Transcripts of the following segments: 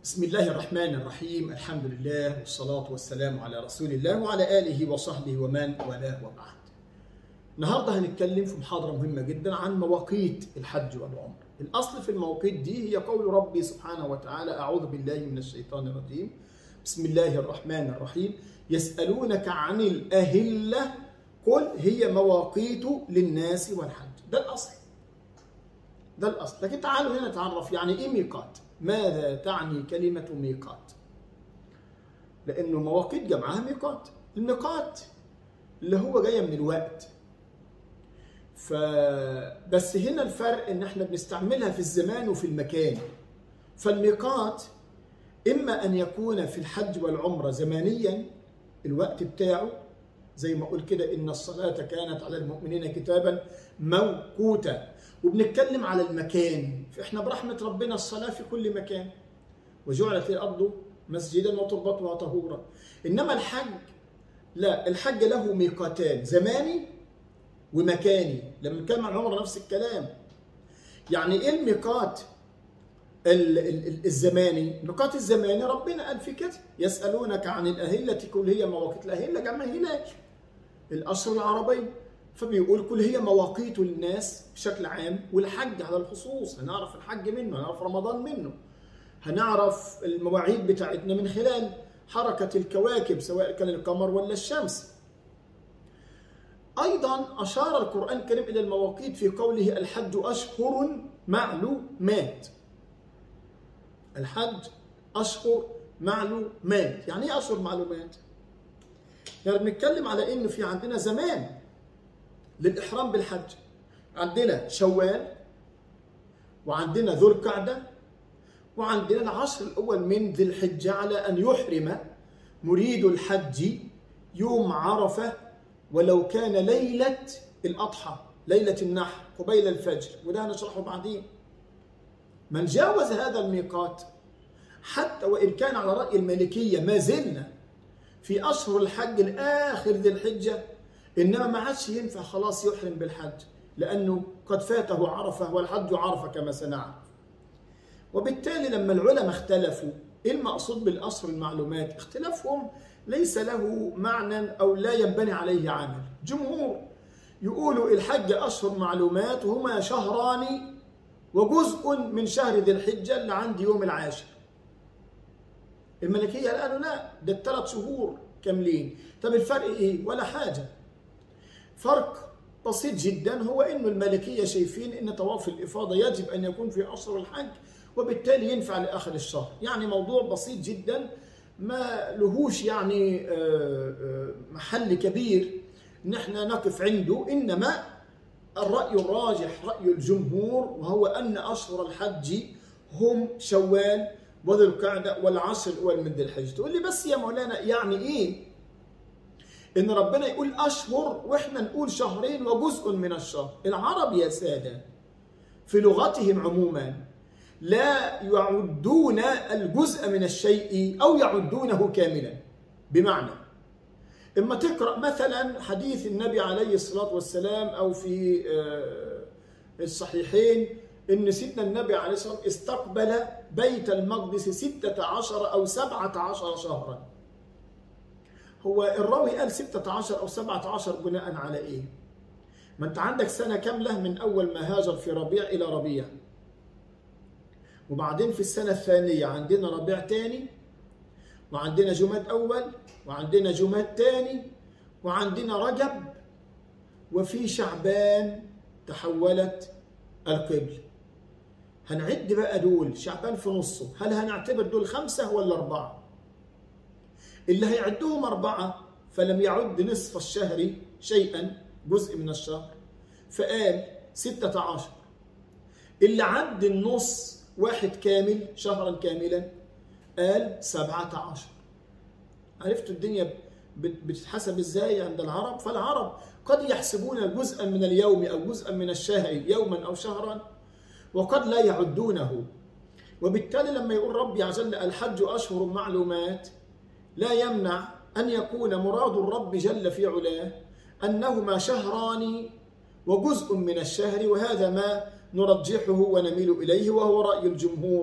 بسم الله الرحمن الرحيم الحمد لله والصلاة والسلام على رسول الله وعلى آله وصحبه ومن والاه وبعد النهاردة هنتكلم في محاضرة مهمة جدا عن مواقيت الحج والعمر الأصل في المواقيت دي هي قول ربي سبحانه وتعالى أعوذ بالله من الشيطان الرجيم بسم الله الرحمن الرحيم يسألونك عن الأهلة قل هي مواقيت للناس والحج ده الأصل ده الأصل لكن تعالوا هنا نتعرف يعني إيه ميقات ماذا تعني كلمة ميقات لأنه مواقيت جمعها ميقات الميقات اللي هو جاية من الوقت فبس هنا الفرق ان احنا بنستعملها في الزمان وفي المكان فالميقات اما ان يكون في الحج والعمره زمانيا الوقت بتاعه زي ما اقول كده ان الصلاه كانت على المؤمنين كتابا موقوتا وبنتكلم على المكان فاحنا برحمه ربنا الصلاه في كل مكان وجعلت الارض مسجدا وتربتها طهورا انما الحج لا الحج له ميقاتان زماني ومكاني لما نتكلم عن العمره نفس الكلام يعني ايه الميقات الزماني الميقات الزماني ربنا قال في كده يسالونك عن الاهله كل هي مواقيت الاهله جمع هلال الاشهر العربيه فبيقول كل هي مواقيت للناس بشكل عام والحج على الخصوص هنعرف الحج منه هنعرف رمضان منه هنعرف المواعيد بتاعتنا من خلال حركه الكواكب سواء كان القمر ولا الشمس أيضا أشار القرآن الكريم إلى المواقيت في قوله الحج أشهر معلومات الحج أشهر معلومات يعني إيه أشهر معلومات؟ يعني بنتكلم على إنه في عندنا زمان للإحرام بالحج عندنا شوال وعندنا ذو القعدة وعندنا العشر الأول من ذي الحجة على أن يحرم مريد الحج يوم عرفة ولو كان ليلة الأضحى ليلة النحر قبيل الفجر وده هنشرحه بعدين من جاوز هذا الميقات حتى وإن كان على رأي المالكية ما زلنا في أشهر الحج الآخر ذي الحجة إنما ما عادش ينفع خلاص يحرم بالحج لأنه قد فاته عرفة والحج عرفة كما سنعرف وبالتالي لما العلماء اختلفوا إيه المقصود بالأشهر المعلومات اختلافهم ليس له معنى أو لا ينبني عليه عمل جمهور يقولوا الحج أشهر معلومات وهما شهران وجزء من شهر ذي الحجة اللي عندي يوم العاشر الملكية قالوا لا ده الثلاث شهور كاملين طب الفرق ايه ولا حاجة فرق بسيط جدا هو انه الملكية شايفين ان طواف الإفاضة يجب أن يكون في أشهر الحج وبالتالي ينفع لآخر الشهر يعني موضوع بسيط جدا ما لهوش يعني محل كبير نحن نقف عنده انما الراي الراجح راي الجمهور وهو ان اشهر الحج هم شوال وذو القعده والعشر الاول من ذي الحجه تقول لي بس يا مولانا يعني ايه ان ربنا يقول اشهر واحنا نقول شهرين وجزء من الشهر العرب يا ساده في لغتهم عموما لا يعدون الجزء من الشيء أو يعدونه كاملا بمعنى إما تقرأ مثلا حديث النبي عليه الصلاة والسلام أو في الصحيحين إن سيدنا النبي عليه الصلاة والسلام استقبل بيت المقدس ستة عشر أو سبعة عشر شهرا هو الراوي قال ستة عشر أو سبعة عشر بناء على إيه؟ ما أنت عندك سنة كاملة من أول ما هاجر في ربيع إلى ربيع وبعدين في السنة الثانية عندنا ربيع تاني وعندنا جماد أول وعندنا جماد تاني وعندنا رجب وفي شعبان تحولت القبل هنعد بقى دول شعبان في نصه هل هنعتبر دول خمسة ولا أربعة اللي هيعدهم أربعة فلم يعد نصف الشهر شيئا جزء من الشهر فقال ستة عشر اللي عد النص واحد كامل شهرا كاملا قال سبعة عشر عرفتوا الدنيا بتتحسب ازاي عند العرب فالعرب قد يحسبون جزءا من اليوم او جزءا من الشهر يوما او شهرا وقد لا يعدونه وبالتالي لما يقول ربي عز وجل الحج اشهر معلومات لا يمنع ان يكون مراد الرب جل في علاه انهما شهران وجزء من الشهر وهذا ما نرجحه ونميل إليه وهو رأي الجمهور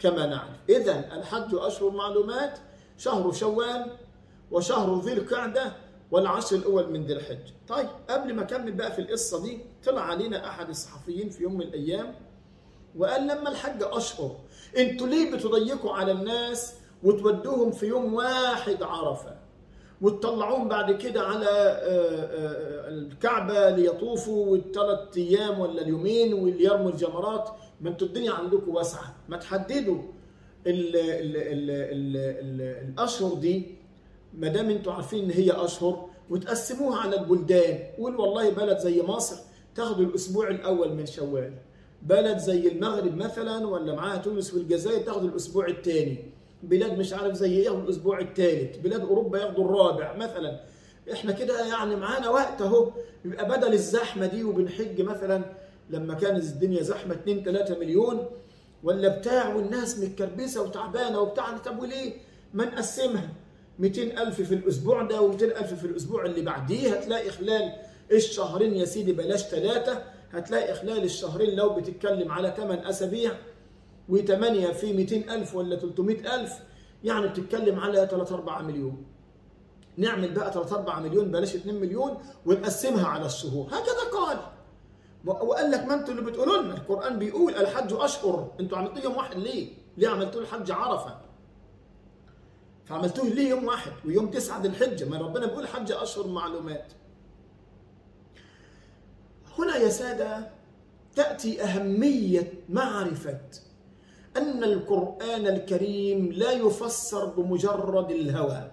كما نعرف إذا الحج أشهر معلومات شهر شوال وشهر ذي القعدة والعشر الأول من ذي الحج طيب قبل ما أكمل بقى في القصة دي طلع علينا أحد الصحفيين في يوم من الأيام وقال لما الحج أشهر انتوا ليه بتضيقوا على الناس وتودوهم في يوم واحد عرفة وتطلعوهم بعد كده على الكعبة ليطوفوا والثلاث أيام ولا اليومين وليرموا الجمرات ما انتوا الدنيا عندكم واسعة ما تحددوا ال ال ال ال ال الأشهر دي ما دام انتوا عارفين ان هي أشهر وتقسموها على البلدان قول والله بلد زي مصر تاخدوا الأسبوع الأول من شوال بلد زي المغرب مثلا ولا معاها تونس والجزائر تاخد الاسبوع الثاني بلاد مش عارف زي ايه الاسبوع الثالث بلاد اوروبا ياخدوا الرابع مثلا احنا كده يعني معانا وقت اهو يبقى بدل الزحمه دي وبنحج مثلا لما كانت الدنيا زحمه 2 3 مليون ولا بتاع والناس متكربسه وتعبانه وبتاع طب وليه ما نقسمها 200 ألف في الأسبوع ده و200 ألف في الأسبوع اللي بعديه هتلاقي خلال الشهرين يا سيدي بلاش ثلاثة هتلاقي خلال الشهرين لو بتتكلم على 8 أسابيع و8 في 200 ألف ولا 300 ألف يعني بتتكلم على 3 4 مليون نعمل بقى 3 4 مليون بلاش 2 مليون ونقسمها على الشهور هكذا قال وقال لك ما انتوا اللي بتقولوا لنا القرآن بيقول الحج أشهر انتوا عملتوه يوم واحد ليه؟ ليه عملتوه الحج عرفة؟ فعملتوه ليه يوم واحد ويوم تسعة ذي الحجة ما ربنا بيقول حج أشهر معلومات هنا يا سادة تأتي أهمية معرفة أن القرآن الكريم لا يفسر بمجرد الهوى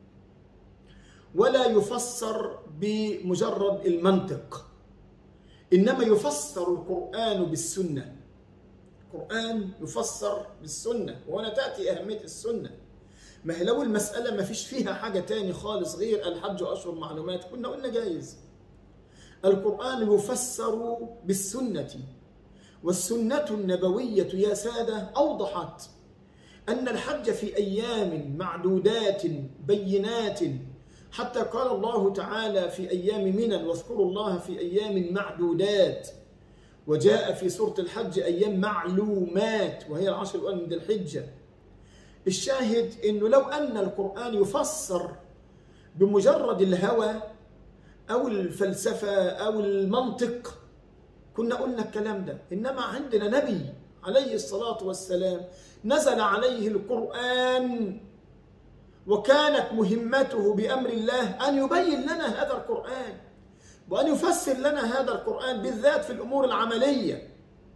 ولا يفسر بمجرد المنطق إنما يفسر القرآن بالسنة القرآن يفسر بالسنة وهنا تأتي أهمية السنة ما هي لو المسألة ما فيش فيها حاجة تاني خالص غير الحج أشهر معلومات كنا قلنا جايز القرآن يفسر بالسنة والسنة النبوية يا سادة أوضحت أن الحج في أيام معدودات بينات حتى قال الله تعالى في أيام منى واذكروا الله في أيام معدودات وجاء في سورة الحج أيام معلومات وهي العشر الأول من ذي الحجة الشاهد أنه لو أن القرآن يفسر بمجرد الهوى أو الفلسفة أو المنطق كنا قلنا الكلام ده إنما عندنا نبي عليه الصلاة والسلام نزل عليه القرآن وكانت مهمته بأمر الله أن يبين لنا هذا القرآن وأن يفسر لنا هذا القرآن بالذات في الأمور العملية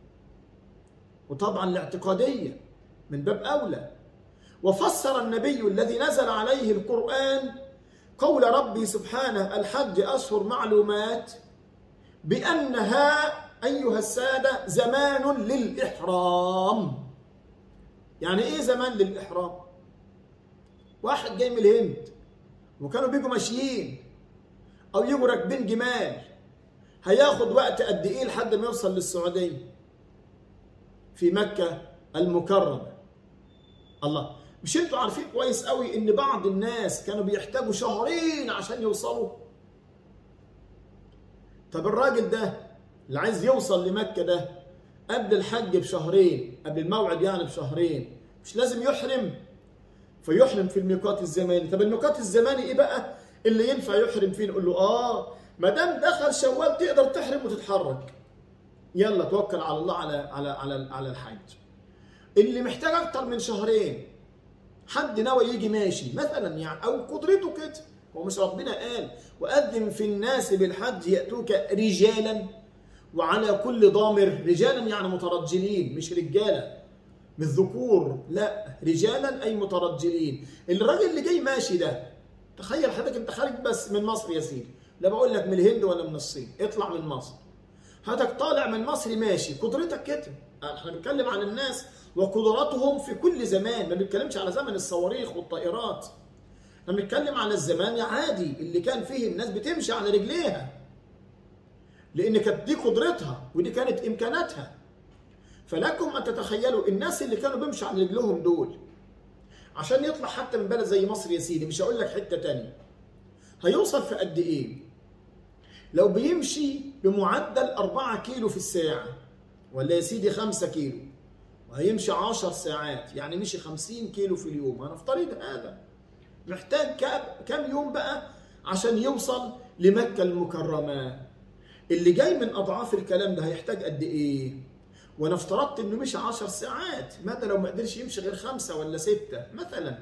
وطبعا الاعتقادية من باب أولى وفسر النبي الذي نزل عليه القرآن قول ربي سبحانه الحج أشهر معلومات بأنها أيها السادة زمان للإحرام يعني إيه زمان للإحرام واحد جاي من الهند وكانوا بيجوا ماشيين أو يجوا راكبين جمال هياخد وقت قد إيه لحد ما يوصل للسعودية في مكة المكرمة الله مش انتوا عارفين كويس قوي ان بعض الناس كانوا بيحتاجوا شهرين عشان يوصلوا طب الراجل ده اللي عايز يوصل لمكة ده قبل الحج بشهرين قبل الموعد يعني بشهرين مش لازم يحرم فيحرم في الميقات الزماني طب الميقات الزماني ايه بقى اللي ينفع يحرم فيه نقول له اه ما دام دخل شوال تقدر تحرم وتتحرك يلا توكل على الله على على على على الحج اللي محتاج اكتر من شهرين حد ناوي يجي ماشي مثلا يعني او قدرته كده هو مش ربنا قال واذن في الناس بالحج ياتوك رجالا وعلى كل ضامر رجالا يعني مترجلين مش رجاله مش ذكور لا رجالا اي مترجلين الراجل اللي جاي ماشي ده تخيل حضرتك انت خارج بس من مصر يا سيدي لا بقول لك من الهند ولا من الصين اطلع من مصر حضرتك طالع من مصر ماشي قدرتك كده احنا بنتكلم عن الناس وقدراتهم في كل زمان ما بنتكلمش على زمن الصواريخ والطائرات احنا بنتكلم على الزمان عادي اللي كان فيه الناس بتمشي على رجليها لان كانت دي قدرتها ودي كانت امكاناتها فلكم ان تتخيلوا الناس اللي كانوا بيمشوا على رجلهم دول عشان يطلع حتى من بلد زي مصر يا سيدي مش هقول لك حته تانية هيوصل في قد ايه لو بيمشي بمعدل 4 كيلو في الساعه ولا يا سيدي 5 كيلو وهيمشي 10 ساعات يعني مشي 50 كيلو في اليوم هنفترض هذا محتاج كام كام يوم بقى عشان يوصل لمكة المكرمة اللي جاي من أضعاف الكلام ده هيحتاج قد إيه وانا افترضت انه مشي 10 ساعات ماذا لو ما قدرش يمشي غير خمسة ولا ستة مثلا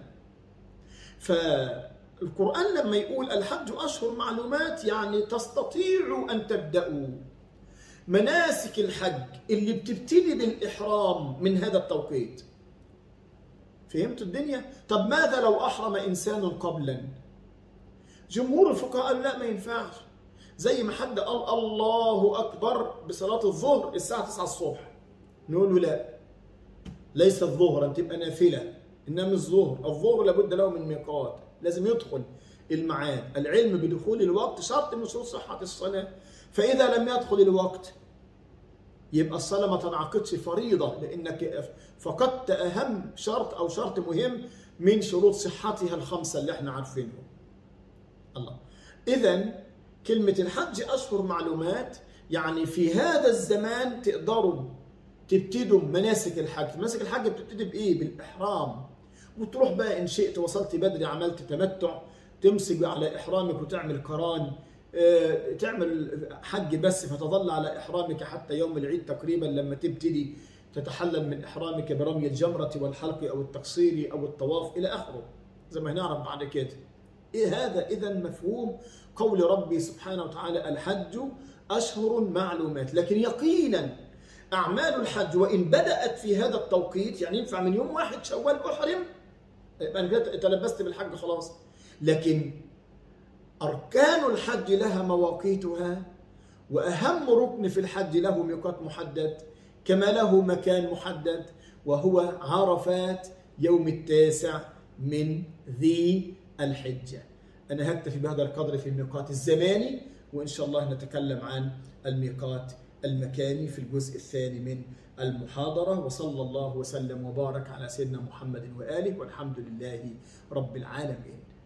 فالقرآن لما يقول الحج أشهر معلومات يعني تستطيعوا أن تبدأوا مناسك الحج اللي بتبتدي بالإحرام من هذا التوقيت فهمت الدنيا؟ طب ماذا لو أحرم إنسان قبلا؟ جمهور الفقهاء قالوا لا ما ينفعش زي ما حد قال الله أكبر بصلاة الظهر الساعة 9 الصبح نقول له لا ليست ظهرا تبقى نافلة إنما مش ظهر الظهر لابد له من ميقات لازم يدخل الميعاد العلم بدخول الوقت شرط من شروط صحة الصلاة فإذا لم يدخل الوقت يبقى الصلاة ما تنعقدش فريضة لأنك فقدت أهم شرط أو شرط مهم من شروط صحتها الخمسة اللي احنا عارفينهم الله إذا كلمة الحج أشهر معلومات يعني في هذا الزمان تقدروا تبتدوا مناسك الحج مناسك الحج بتبتدي بإيه؟ بالإحرام وتروح بقى إن شئت وصلت بدري عملت تمتع تمسك على إحرامك وتعمل قران تعمل حج بس فتظل على إحرامك حتى يوم العيد تقريبا لما تبتدي تتحلل من إحرامك برمي الجمرة والحلق أو التقصير أو الطواف إلى آخره زي ما هنعرف بعد كده إيه هذا إذا مفهوم قول ربي سبحانه وتعالى الحج أشهر معلومات لكن يقينا أعمال الحج وإن بدأت في هذا التوقيت يعني ينفع من يوم واحد شوال أحرم يبقى أنا كده تلبست بالحج خلاص لكن أركان الحج لها مواقيتها وأهم ركن في الحج له ميقات محدد كما له مكان محدد وهو عرفات يوم التاسع من ذي الحجة أنا هكتفي بهذا القدر في الميقات الزماني وإن شاء الله نتكلم عن الميقات المكاني في الجزء الثاني من المحاضرة وصلى الله وسلم وبارك على سيدنا محمد وآله والحمد لله رب العالمين